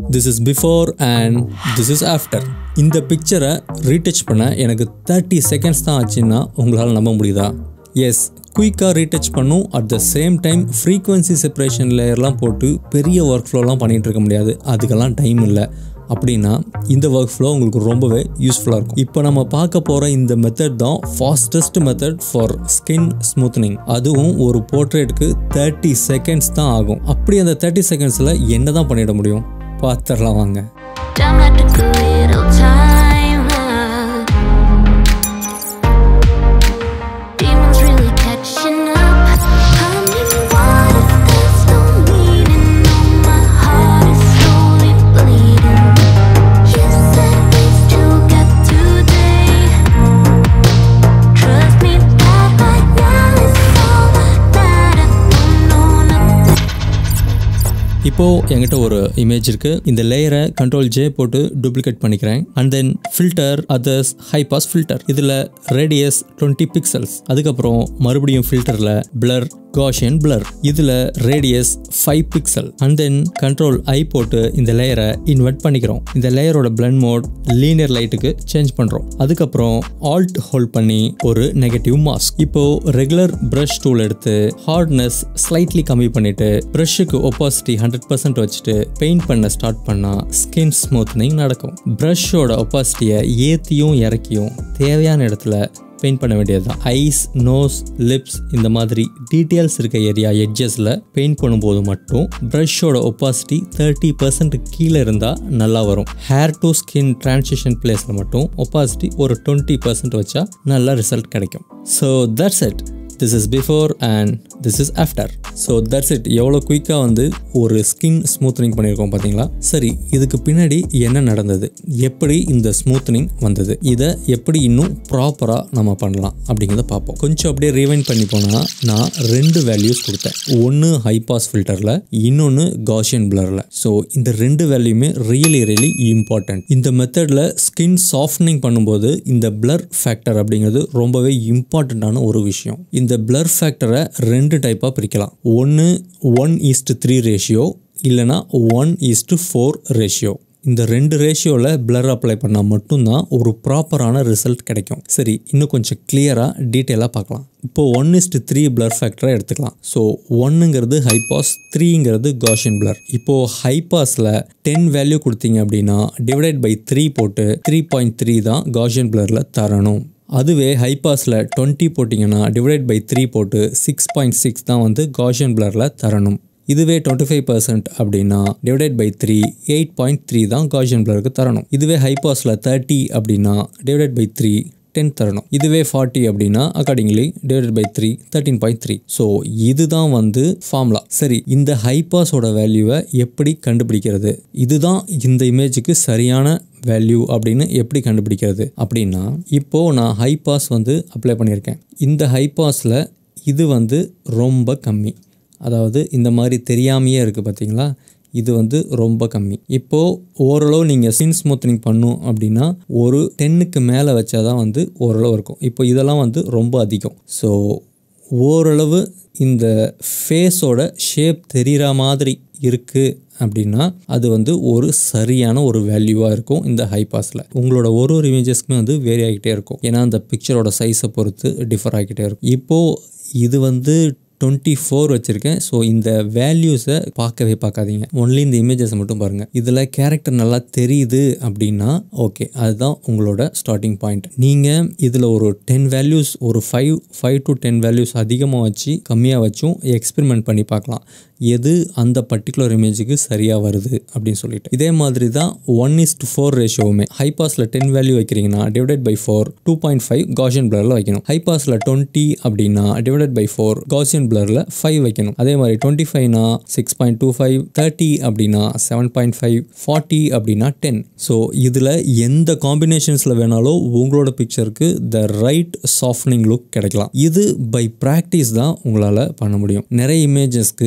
This is before and this is after இந்த பிக்சரை retouch பண்ண எனக்கு தேர்ட்டி செகண்ட்ஸ் தான் ஆச்சுன்னா உங்களால் நம்ப முடியுதா எஸ் குயிக்காக ரீடச் பண்ணும் at the same time frequency separation லேயர்லாம் போட்டு பெரிய ஒர்க் ஃப்ளோலாம் பண்ணிகிட்டு இருக்க முடியாது அதுக்கெல்லாம் டைம் இல்லை அப்படின்னா இந்த ஒர்க் ஃப்ளோ உங்களுக்கு ரொம்பவே யூஸ்ஃபுல்லாக இருக்கும் இப்போ நம்ம பார்க்க போகிற இந்த மெத்தட் தான் fastest method for skin smoothening அதுவும் ஒரு போர்ட்ரேட்டுக்கு தேர்ட்டி செகண்ட்ஸ் தான் ஆகும் அப்படி அந்த தேர்ட்டி செகண்ட்ஸில் என்ன தான் பண்ணிட முடியும் பார்த்துடலாம் வாங்க Time like took a little time. Demons really catching up. Coming water, there's no meaning. Oh, my heart is slowly bleeding. You said these two got today. Trust me, that right now is all that I don't know nothing. இப்போது என்கிட்ட ஒரு image இருக்குது இந்த லேயரை control J போட்டு duplicate பண்ணிக்கிறேன் and then filter others high pass filter இதில் radius twenty pixels அதுக்கப்புறம் மறுபடியும் ஃபில்டரில் பிளர் காஷியன் பிளர் இதில் radius five pixel and then control I போட்டு இந்த லேயரை இன்வெர்ட் பண்ணிக்கிறோம் இந்த லேயரோட பிளண்ட் மோட் லீனியர் லைட்டுக்கு சேஞ்ச் பண்ணுறோம் அதுக்கப்புறம் ஆல்ட் ஹோல்ட் பண்ணி ஒரு நெகட்டிவ் மாஸ்க் இப்போ ரெகுலர் ப்ரஷ் டூல் எடுத்து ஹார்ட்னஸ் ஸ்லைட்லி கம்மி பண்ணிட்டு ப்ரஷ்ஷுக்கு ஒப்பாசிட்டி ஹண்ட்ரட் பர்சன்ட் வச்சுட்டு பெயிண்ட் பண்ண ஸ்டார்ட் பண்ணால் ஸ்கின் ஸ்மூத்னிங் நடக்கும் ப்ரஷ்ஷோட ஒப்பாசிட்டியை ஏற்றியும் இறக்கியும் தேவையான இடத்துல பெயிண்ட் பண்ண வேண்டியது தான் ஐஸ் நோஸ் லிப்ஸ் இந்த மாதிரி டீட்டெயில்ஸ் இருக்க ஏரியா எட்ஜஸில் பெயிண்ட் பண்ணும்போது மட்டும் ப்ரஷ்ஷோட ஒப்பாசிட்டி தேர்ட்டி பர்சன்ட் கீழே இருந்தால் நல்லா வரும் ஹேர் டு ஸ்கின் டிரான்சிஷன் பிளேஸில் மட்டும் ஒப்பாசிட்டி ஒரு டுவெண்ட்டி பர்சன்ட் வச்சா நல்ல ரிசல்ட் கிடைக்கும் so that's it this is before and this is after so that's it எவ்வளோ குயிக்காக வந்து ஒரு ஸ்கின் ஸ்மூத்னிங் பண்ணியிருக்கோம் பார்த்தீங்களா சரி இதுக்கு பின்னாடி என்ன நடந்தது எப்படி இந்த ஸ்மூத்னிங் வந்தது இதை எப்படி இன்னும் ப்ராப்பராக நம்ம பண்ணலாம் அப்படிங்கிறத பார்ப்போம் கொஞ்சம் அப்படியே ரீவைண்ட் பண்ணி போனால் நான் ரெண்டு வேல்யூஸ் கொடுத்தேன் ஒன்று ஹை பாஸ் ஃபில்டரில் இன்னொன்று காஷியன் பிளரில் ஸோ இந்த ரெண்டு வேல்யூமே ரியலி ரியலி இம்பார்ட்டன்ட் இந்த மெத்தடில் ஸ்கின் சாஃப்ட்னிங் பண்ணும்போது இந்த பிளர் ஃபேக்டர் அப்படிங்கிறது ரொம்பவே இம்பார்ட்டண்ட்டான ஒரு விஷயம் இந்த பிளர் ஃபேக்டரை ரெண்டு டைப்பாக பிரிக்கலாம் ஒன்று ஒன் ஈஸ்ட் த்ரீ ரேஷியோ இல்லைனா ஒன் ஈஸ்ட் ஃபோர் ரேஷியோ இந்த ரெண்டு ரேஷியோவில் பிளர் அப்ளை பண்ணால் மட்டும்தான் ஒரு ப்ராப்பரான ரிசல்ட் கிடைக்கும் சரி இன்னும் கொஞ்சம் கிளியராக டீட்டெயிலாக பார்க்கலாம் இப்போ ஒன் இஸ்ட் த்ரீ பிளர் ஃபேக்டரை எடுத்துக்கலாம் ஸோ ஒன்னுங்கிறது ஹைபாஸ் த்ரீங்கிறது காஷியன் பிளர் இப்போது ஹைபாஸில் டென் வேல்யூ கொடுத்தீங்க அப்படின்னா டிவைடட் பை த்ரீ போட்டு த்ரீ பாயிண்ட் த்ரீ தான் காஷியன் பிளரில் தரணும் அதுவே ஹைபாஸில் டுவெண்ட்டி போட்டிங்கன்னா டிவைட் பை த்ரீ போட்டு சிக்ஸ் பாயிண்ட் சிக்ஸ் தான் வந்து காஷியன் பிளரில் தரணும் இதுவே டுவெண்ட்டி ஃபைவ் பர்சன்ட் அப்படின்னா divided by three eight point three தான் காஷியன் பிளருக்கு தரணும் இதுவே ஹைபாஸில் தேர்ட்டி அப்படின்னா டிவைடட் பை த்ரீ டென் தரணும் இதுவே ஃபார்ட்டி அப்படின்னா accordingly divided by three thirteen point three so இதுதான் வந்து ஃபார்முலா சரி இந்த ஹைபாஸோட வேல்யூவை எப்படி கண்டுபிடிக்கிறது இதுதான் இந்த இமேஜுக்கு சரியான வேல்யூ அப்படின்னு எப்படி கண்டுபிடிக்கிறது அப்படின்னா இப்போது நான் ஹை பாஸ் வந்து அப்ளை பண்ணியிருக்கேன் இந்த ஹை பாஸில் இது வந்து ரொம்ப கம்மி அதாவது இந்த மாதிரி தெரியாமையே இருக்குது பார்த்தீங்களா இது வந்து ரொம்ப கம்மி இப்போது ஓரளவு நீங்கள் ஸ்கின் ஸ்மூத்னிங் பண்ணும் அப்படின்னா ஒரு டென்னுக்கு மேலே வச்சா தான் வந்து ஓரளவு இருக்கும் இப்போ இதெல்லாம் வந்து ரொம்ப அதிகம் ஸோ ஓரளவு இந்த ஃபேஸோட ஷேப் தெரிகிற மாதிரி இருக்குது அப்படின்னா அது வந்து ஒரு சரியான ஒரு வேல்யூவாக இருக்கும் இந்த ஹை பாஸில் உங்களோட ஒரு ஒரு இமேஜஸ்க்குமே வந்து வேரி ஆகிட்டே இருக்கும் ஏன்னா அந்த பிக்சரோட சைஸை பொறுத்து டிஃபர் ஆகிட்டே இருக்கும் இப்போது இது வந்து டுவெண்ட்டி ஃபோர் வச்சுருக்கேன் ஸோ இந்த வேல்யூஸை பார்க்கவே பார்க்காதீங்க ஒன்லி இந்த இமேஜஸை மட்டும் பாருங்கள் இதில் கேரக்டர் நல்லா தெரியுது அப்படின்னா ஓகே அதுதான் உங்களோட ஸ்டார்டிங் பாயிண்ட் நீங்கள் இதில் ஒரு டென் வேல்யூஸ் ஒரு five five to ten values அதிகமாக வச்சு கம்மியாக வச்சும் எக்ஸ்பெரிமெண்ட் பண்ணி பார்க்கலாம் எது அந்த பர்டிகுலர் இமேஜுக்கு சரியாக வருது அப்படின்னு சொல்லிட்டு இதே மாதிரி தான் ஒன் இஸ் டு ஃபோர் ரேஷியோவுமே ஹை பாஸில் டென் வேல்யூ வைக்கிறீங்கன்னா divided by four two point five Gaussian பிளரில் வைக்கணும் ஹை பாஸில் டுவெண்ட்டி அப்படின்னா டிவைடட் பை ஃபோர் காஷியன் பிளரில் ஃபைவ் வைக்கணும் அதே மாதிரி டுவெண்ட்டி ஃபைவ்னா six point two five thirty அப்படின்னா செவன் பாயிண்ட் ஃபைவ் ஃபார்ட்டி அப்படின்னா டென் ஸோ இதில் எந்த காம்பினேஷன்ஸில் வேணாலும் உங்களோட பிக்சருக்கு த ரைட் சாஃப்ட்னிங் லுக் கிடைக்கலாம் இது பை ப்ராக்டிஸ் தான் உங்களால் பண்ண முடியும் நிறைய இமேஜஸ்க்கு அப்ளை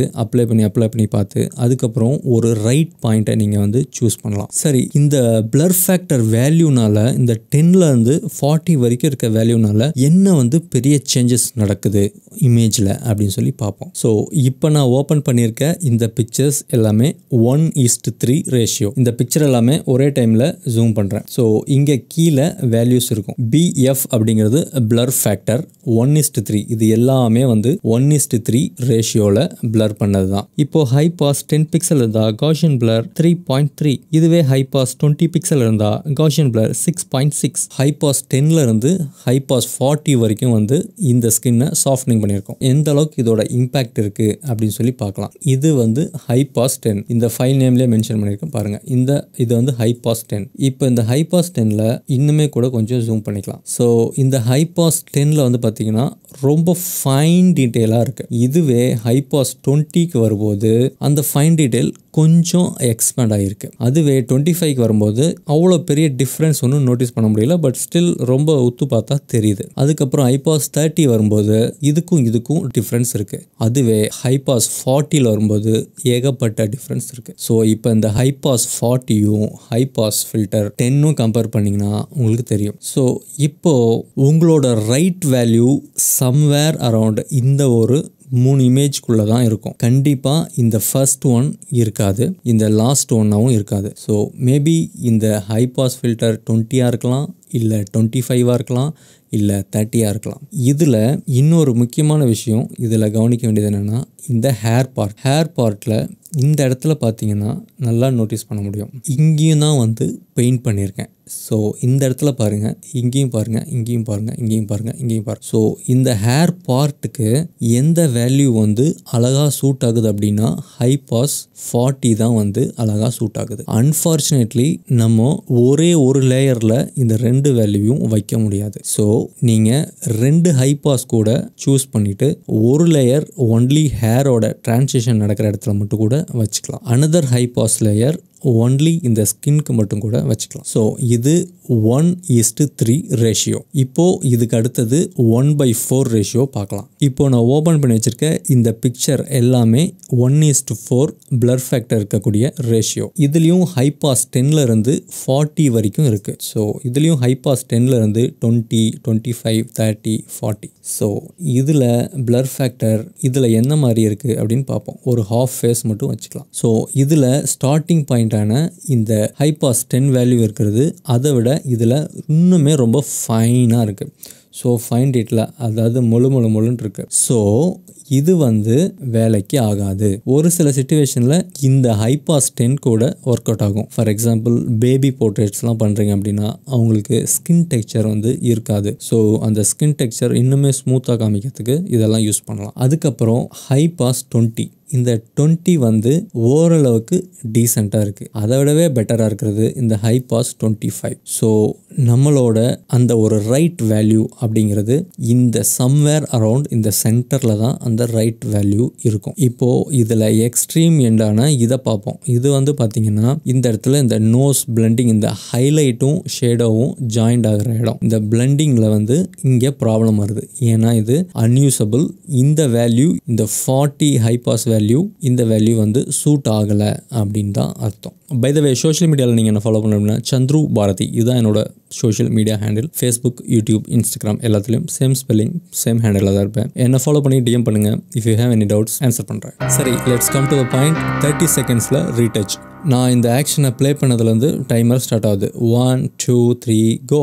பண்ணி அப்ளை பண்ணி பார்த்து அதுக்கப்புறம் ஒரு ரைட் பாயிண்ட்டை நீங்கள் வந்து சூஸ் பண்ணலாம் சரி இந்த பிளர் ஃபேக்டர் வேல்யூனால இந்த டென்ல இருந்து ஃபார்ட்டி வரைக்கும் இருக்க வேல்யூனால என்ன வந்து பெரிய சேஞ்சஸ் நடக்குது இமேஜில் அப்படின்னு சொல்லி பார்ப்போம் ஸோ இப்போ நான் ஓப்பன் பண்ணியிருக்க இந்த பிக்சர்ஸ் எல்லாமே ஒன் ஈஸ்ட் த்ரீ ரேஷியோ இந்த பிக்சர் எல்லாமே ஒரே டைமில் ஜூம் பண்ணுறேன் ஸோ இங்கே கீழே வேல்யூஸ் இருக்கும் பிஎஃப் அப்படிங்கிறது blur factor one is to three இது எல்லாமே வந்து ஒன் இஸ்ட் த்ரீ ரேஷியோவில் பிளர் பண்ணது தான் இப்போ ஹை பாஸ் டென் பிக்சல் இருந்தால் Gaussian blur three point three இதுவே ஹை பாஸ் டுவெண்ட்டி பிக்சல் இருந்தால் Gaussian blur six point six high pass டென்ல இருந்து ஹை பாஸ் ஃபார்ட்டி வரைக்கும் வந்து இந்த ஸ்கின்னை சாஃப்ட்னிங் பண்ணியிருக்கோம் எந்த அளவுக்கு இதோட இம்பாக்ட் இருக்கு அப்படின்னு சொல்லி பார்க்கலாம் இது வந்து ஹை பாஸ் டென் இந்த ஃபைல் நேம்லேயே மென்ஷன் பண்ணியிருக்கேன் பாருங்க இந்த இது வந்து ஹை பாஸ் டென் இப்போ இந்த ஹை பாஸ் டென்ல இன்னுமே கூட கொஞ்சம் ஜூம் பண்ணிக்கலாம் ஸோ இந்த ஹை பாஸ் டென்ல வந்து பார்த்தீங்கன்னா ரொம்ப ஃபைன் டீட்டெயிலாக இருக்கு இதுவே ஹை பாஸ் டுவெண்ட்டிக்கு வரும்போது அந்த ஃபைன் டீட்டெயில் கொஞ்சம் எக்ஸ்பேண்ட் ஆகிருக்கு அதுவே டுவெண்ட்டி ஃபைவ்க்கு வரும்போது அவ்வளோ பெரிய டிஃப்ரென்ஸ் ஒன்றும் நோட்டீஸ் பண்ண முடியல பட் ஸ்டில் ரொம்ப உத்து பார்த்தா தெரியுது அதுக்கப்புறம் ஹைபாஸ் தேர்ட்டி வரும்போது இதுக்கும் இதுக்கும் டிஃப்ரென்ஸ் இருக்குது அதுவே ஹைபாஸ் ஃபார்ட்டியில் வரும்போது ஏகப்பட்ட டிஃப்ரென்ஸ் இருக்குது ஸோ இப்போ இந்த ஹைபாஸ் ஃபார்ட்டியும் ஹைபாஸ் ஃபில்டர் டென்னும் கம்பேர் பண்ணிங்கன்னா உங்களுக்கு தெரியும் ஸோ இப்போது உங்களோட ரைட் வேல்யூ சம்வேர் அரவுண்ட் இந்த ஒரு மூணு இமேஜ்குள்ளே தான் இருக்கும் கண்டிப்பாக இந்த ஃபர்ஸ்ட் ஒன் இருக்காது இந்த லாஸ்ட் ஒன்னாகவும் இருக்காது ஸோ மேபி இந்த ஹை பாஸ் ஃபில்டர் டுவெண்ட்டியாக இருக்கலாம் இல்லை டுவெண்ட்டி ஃபைவாக இருக்கலாம் இல்லை தேர்ட்டியாக இருக்கலாம் இதில் இன்னொரு முக்கியமான விஷயம் இதில் கவனிக்க வேண்டியது என்னென்னா இந்த ஹேர் பார்ட் ஹேர் பார்ட்டில் இந்த இடத்துல பார்த்தீங்கன்னா நல்லா நோட்டீஸ் பண்ண முடியும் இங்கேயும் தான் வந்து பெயிண்ட் பண்ணியிருக்கேன் ஸோ இந்த இடத்துல பாருங்கள் இங்கேயும் பாருங்கள் இங்கேயும் பாருங்கள் இங்கேயும் பாருங்கள் இங்கேயும் பாருங்கள் ஸோ இந்த ஹேர் பார்ட்டுக்கு எந்த வேல்யூ வந்து அழகாக சூட் ஆகுது அப்படின்னா ஹை பாஸ் ஃபார்ட்டி தான் வந்து அழகாக சூட் ஆகுது அன்ஃபார்ச்சுனேட்லி நம்ம ஒரே ஒரு லேயரில் இந்த ரெண்டு வேல்யூவும் வைக்க முடியாது ஸோ நீங்கள் ரெண்டு ஹை பாஸ் கூட சூஸ் பண்ணிவிட்டு ஒரு லேயர் ஒன்லி ஹேரோட டிரான்சிஷன் நடக்கிற இடத்துல மட்டும் கூட வச்சுக்கலாம் another high pass layer only இந்த ஸ்கின்க்கு மட்டும் கூட வச்சுக்கலாம் ஸோ இது ஒன் ஈஸ்ட்டு த்ரீ ரேஷியோ இப்போது இதுக்கு அடுத்தது ஒன் பை ஃபோர் ரேஷியோ பார்க்கலாம் இப்போ நான் ஓப்பன் பண்ணி வச்சுருக்க இந்த பிக்சர் எல்லாமே one is to four blur factor இருக்கக்கூடிய ரேஷியோ இதுலேயும் ஹை பாஸ் டென்ல இருந்து ஃபார்ட்டி வரைக்கும் இருக்குது ஸோ இதுலேயும் ஹை பாஸ் டென்ல இருந்து twenty twenty five thirty forty so இதில் பிளர் ஃபேக்டர் இதில் என்ன மாதிரி இருக்குது அப்படின்னு பார்ப்போம் ஒரு ஹாஃப் ஃபேஸ் மட்டும் வச்சுக்கலாம் ஸோ இதில் ஸ்டார்டிங் பாயிண்டான இந்த ஹை பாஸ் டென் வேல்யூ இருக்கிறது அதை விட இதில் இன்னுமே ரொம்ப ஃபைனாக இருக்குது ஸோ ஃபைன் டேட்டில் அதாவது முழு முழு முழுன்னு இருக்கு ஸோ இது வந்து வேலைக்கு ஆகாது ஒரு சில சுச்சுவேஷனில் இந்த ஹைபாஸ் டென் கூட ஒர்க் அவுட் ஆகும் ஃபார் எக்ஸாம்பிள் பேபி போர்ட்ரேட்ஸ்லாம் பண்ணுறீங்க அப்படின்னா அவங்களுக்கு ஸ்கின் டெக்ஸ்சர் வந்து இருக்காது ஸோ அந்த ஸ்கின் டெக்ஸ்சர் இன்னுமே ஸ்மூத்தாக காமிக்கிறதுக்கு இதெல்லாம் யூஸ் பண்ணலாம் அதுக்கப்புறம் ஹைபாஸ் டுவெண்ட்டி இந்த டுவெண்ட்டி வந்து ஓரளவுக்கு டீசெண்டாக இருக்குது அதை விடவே பெட்டராக இருக்கிறது இந்த high pass twenty five so நம்மளோட அந்த ஒரு ரைட் வேல்யூ அப்படிங்கிறது இந்த சம்வேர் அரவுண்ட் இந்த சென்டரில் தான் அந்த ரைட் வேல்யூ இருக்கும் இப்போது இதில் எக்ஸ்ட்ரீம் எண்டான இதை பார்ப்போம் இது வந்து பார்த்திங்கன்னா இந்த இடத்துல இந்த நோஸ் பிளெண்டிங் இந்த ஹைலைட்டும் ஷேடோவும் ஜாயிண்ட் ஆகிற இடம் இந்த பிளெண்டிங்கில் வந்து இங்கே ப்ராப்ளம் வருது ஏன்னா இது அன்யூசபிள் இந்த வேல்யூ இந்த ஃபார்ட்டி ஹைபாஸ் வேல்யூ இந்த வேல்யூ வந்து சூட் ஆகலை அப்படின்னு தான் அர்த்தம் பை த வே சோஷியல் மீடியாவில் நீங்கள் என்ன ஃபாலோ பண்ணணும்னா சந்துரு பாரதி இதுதான் என்னோட social media handle Facebook YouTube Instagram எல்லாத்துலேயும் சேம் ஸ்பெல்லிங் சேம் ஹேண்டில் தான் இருப்பேன் என்ன ஃபாலோ பண்ணி டிஎம் பண்ணுங்கள் if you have any doubts answer பண்ணுறேன் சரி let's come to the point thirty செகண்ட்ஸில் ரீடச் நான் இந்த ஆக்ஷனை ப்ளே பண்ணதுலேருந்து டைமர் ஸ்டார்ட் ஆகுது one two three go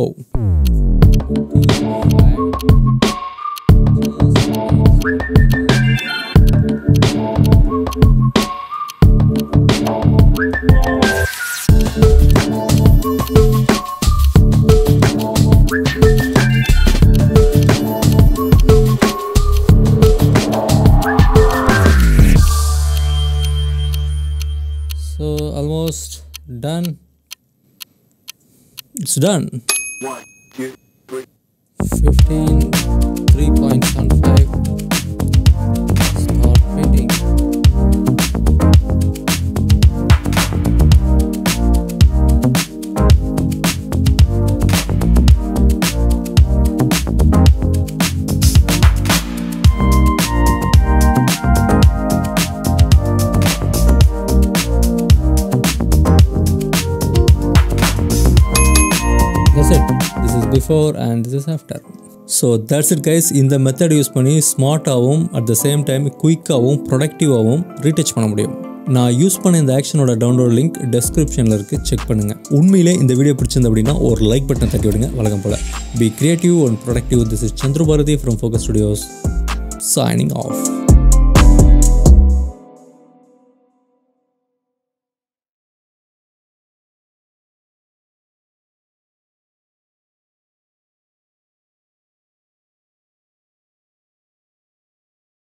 So almost done. It's done. One, two, three. 15 3.75 start fading it this is before and this is after so that's it guys இந்த method use பண்ணி ஸ்மார்ட்டாகவும் at the same time குயிக்காகவும் ப்ரொடக்டிவாகவும் retouch பண்ண முடியும் நான் use பண்ண இந்த ஆக்ஷனோட டவுன்லோட் லிங்க் டெஸ்கிரிப்ஷனில் இருக்குது செக் பண்ணுங்கள் உண்மையிலே இந்த வீடியோ பிடிச்சிருந்த அப்படின்னா ஒரு லைக் பட்டன் தட்டி விடுங்க வழக்கம் போல் be creative and productive this is Chandra Bharathi from Focus Studios signing off